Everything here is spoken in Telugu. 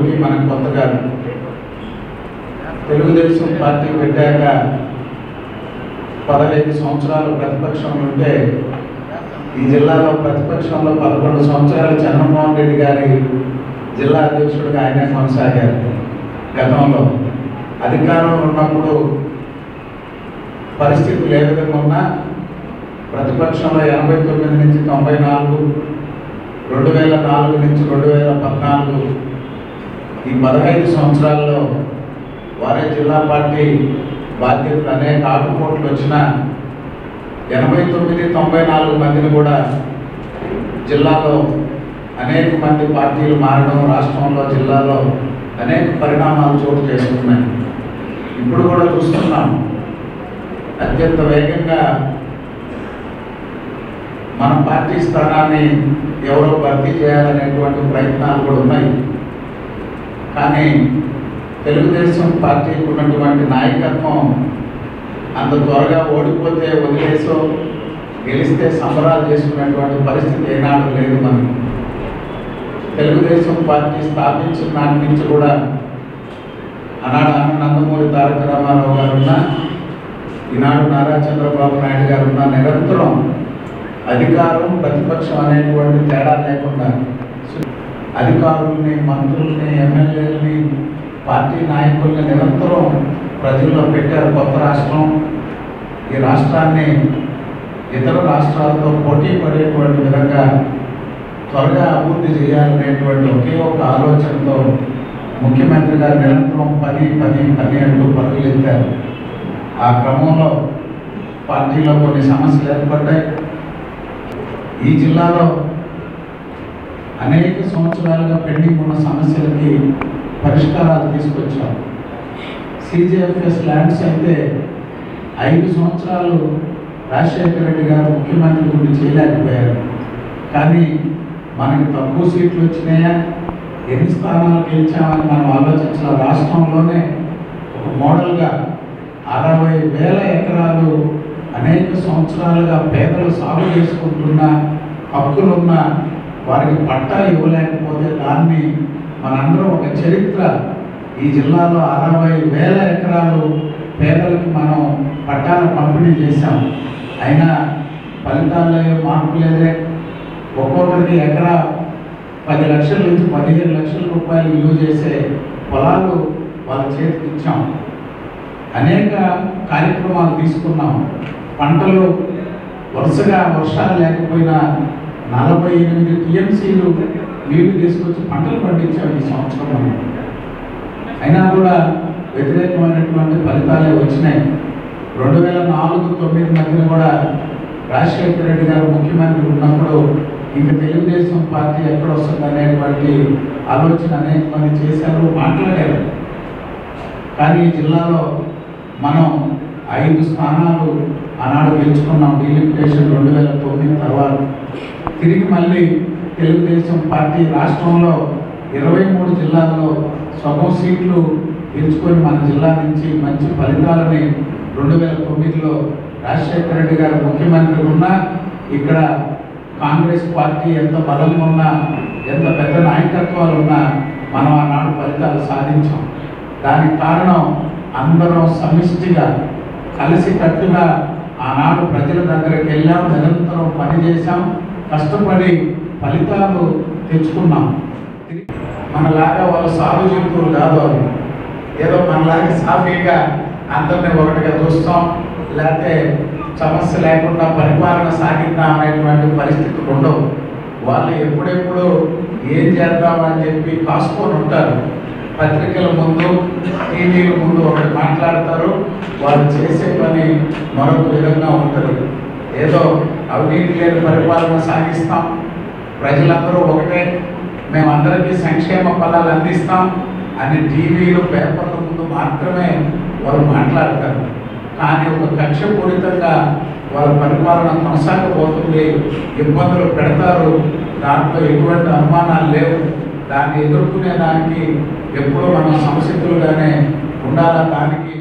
ఒకటి మనకు కొత్త కాదు తెలుగుదేశం పార్టీ పెట్టాక పదహైదు సంవత్సరాలు ప్రతిపక్షంలో ఉంటే ఈ జిల్లాలో ప్రతిపక్షంలో పదకొండు సంవత్సరాలు చంద్రమోహన్ రెడ్డి గారి జిల్లా అధ్యక్షుడిగా ఆయనే కొనసాగారు గతంలో అధికారంలో ఉన్నప్పుడు పరిస్థితులు ఏ విధంగా ఉన్నా ప్రతిపక్షంలో ఎనభై తొమ్మిది నుంచి తొంభై నాలుగు రెండు వేల నాలుగు నుంచి రెండు వేల పద్నాలుగు ఈ పదహైదు సంవత్సరాల్లో వారే జిల్లా పార్టీ బాధ్యతలు అనేక ఆటుపోట్లు వచ్చిన ఎనభై తొమ్మిది తొంభై నాలుగు మందిని కూడా జిల్లాలో అనేక మంది పార్టీలు మారడం రాష్ట్రంలో జిల్లాలో అనేక పరిణామాలు చోటు చేసుకున్నాయి ఇప్పుడు కూడా చూస్తున్నాం అత్యంత వేగంగా మన పార్టీ స్థానాన్ని ఎవరో భర్తీ చేయాలనేటువంటి ప్రయత్నాలు కూడా ఉన్నాయి కానీ తెలుగుదేశం పార్టీకి ఉన్నటువంటి నాయకత్వం అంత త్వరగా ఓడిపోతే వదిలేసో గెలిస్తే సంబరాలు చేసుకునేటువంటి పరిస్థితి ఏనాడు లేదు మనకు తెలుగుదేశం పార్టీ స్థాపించిన నాటి నుంచి కూడా ఆనాడు అన్న నందమూరి తారక రామారావు గారు ఉన్నా ఈనాడు నారా చంద్రబాబు నాయుడు గారు ఉన్న నిరంతరం అధికారం ప్రతిపక్షం అనేటువంటి తేడా లేకుండా అధికారుల్ని మంత్రుల్ని ఎమ్మెల్యేలని పార్టీ నాయకుల్ని నిరంతరం ప్రజల్లో పెట్టారు కొత్త రాష్ట్రం ఈ రాష్ట్రాన్ని ఇతర రాష్ట్రాలతో పోటీ పడేటువంటి విధంగా త్వరగా అభివృద్ధి చేయాలనేటువంటి ఒకే ఒక ఆలోచనతో ముఖ్యమంత్రి గారు నిరంతరం పని పని పని అంటూ పరుగులు ఎత్తారు ఆ క్రమంలో పార్టీలో కొన్ని సమస్యలు ఏర్పడ్డాయి ఈ జిల్లాలో అనేక సంవత్సరాలుగా పెండింగ్ ఉన్న సమస్యలకి పరిష్కారాలు తీసుకొచ్చాం సిజిఎఫ్ఎస్ ల్యాండ్స్ అయితే ఐదు సంవత్సరాలు రాజశేఖర రెడ్డి గారు ముఖ్యమంత్రి గురించి చేయలేకపోయారు కానీ మనకి తక్కువ సీట్లు వచ్చినాయా ఎన్ని స్థానాలు గెలిచామని మనం ఆలోచించిన రాష్ట్రంలోనే ఒక మోడల్గా అరవై వేల ఎకరాలు అనేక సంవత్సరాలుగా పేదలు సాగు చేసుకుంటున్న హక్కులున్న వారికి పట్టా ఇవ్వలేకపోతే దాన్ని మనందరం ఒక చరిత్ర ఈ జిల్లాలో అరవై వేల ఎకరాలు పేదలకు మనం పట్టాలు పంపిణీ చేశాం అయినా ఫలితాల్లో ఏం మార్పు లేదే ఒక్కొక్కరికి ఎకరా పది లక్షల నుంచి పదిహేను లక్షల రూపాయలు విలువ చేసే పొలాలు వాళ్ళ చేతికి ఇచ్చాం అనేక కార్యక్రమాలు తీసుకున్నాం పంటలు వరుసగా వర్షాలు లేకపోయినా నలభై ఎనిమిది టీఎంసీలు నీళ్లు తీసుకొచ్చి పంటలు పండించాం ఈ సంవత్సరం అయినా కూడా వ్యతిరేకమైనటువంటి ఫలితాలే వచ్చినాయి రెండు వేల నాలుగు తొమ్మిది మధ్యన కూడా రాజశేఖర రెడ్డి గారు ముఖ్యమంత్రి ఉన్నప్పుడు ఇంకా తెలుగుదేశం పార్టీ ఎక్కడ వస్తుంది అనేటువంటి ఆలోచన అనేక మంది చేశారు మాట్లాడారు కానీ ఈ జిల్లాలో మనం ఐదు స్థానాలు ఆనాడు గెలుచుకున్నాం డీలిమిటేషన్ రెండు వేల తొమ్మిది తర్వాత తిరిగి మళ్ళీ తెలుగుదేశం పార్టీ రాష్ట్రంలో ఇరవై మూడు జిల్లాల్లో సగం సీట్లు గెలుచుకొని మన జిల్లా నుంచి మంచి ఫలితాలని రెండు వేల తొమ్మిదిలో రాజశేఖర రెడ్డి గారు ముఖ్యమంత్రి ఉన్నా ఇక్కడ కాంగ్రెస్ పార్టీ ఎంత బలంగా ఉన్నా ఎంత పెద్ద నాయకత్వాలు ఉన్నా మనం ఆనాడు ఫలితాలు సాధించాం దానికి కారణం అందరం సమిష్టిగా కలిసికట్టుగా ఆనాడు ప్రజల దగ్గరికి వెళ్ళాం నిరంతరం పనిచేశాం కష్టపడి ఫలితాలు తెచ్చుకున్నాం మనలాగా వాళ్ళు సాగు జంతువులు కాదు వాళ్ళు ఏదో మనలాగా సాఫీగా అందరినీ ఒకటిగా చూస్తాం లేకపోతే సమస్య లేకుండా పరిపాలన సాగిద్దాం అనేటువంటి పరిస్థితులు ఉండవు వాళ్ళు ఎప్పుడెప్పుడు ఏం చేద్దాం అని చెప్పి కాసుకొని ఉంటారు పత్రికల ముందు టీవీల ముందు ఒకటి మాట్లాడతారు వాళ్ళు చేసే పని మరొక విధంగా ఉంటుంది ఏదో అవినీతి లేని పరిపాలన సాగిస్తాం ప్రజలందరూ ఒకటే మేమందరికీ సంక్షేమ ఫలాలు అందిస్తాం అని టీవీలు పేపర్ల ముందు మాత్రమే వాళ్ళు మాట్లాడతారు కానీ ఒక కక్షపూరితంగా వాళ్ళ పరిపాలన కొనసాగబోతుంది ఇబ్బందులు పెడతారు దాంట్లో ఎటువంటి అనుమానాలు లేవు దాన్ని ఎదుర్కొనే దానికి ఎప్పుడూ మనం సంసిద్ధులుగానే ఉండాలా దానికి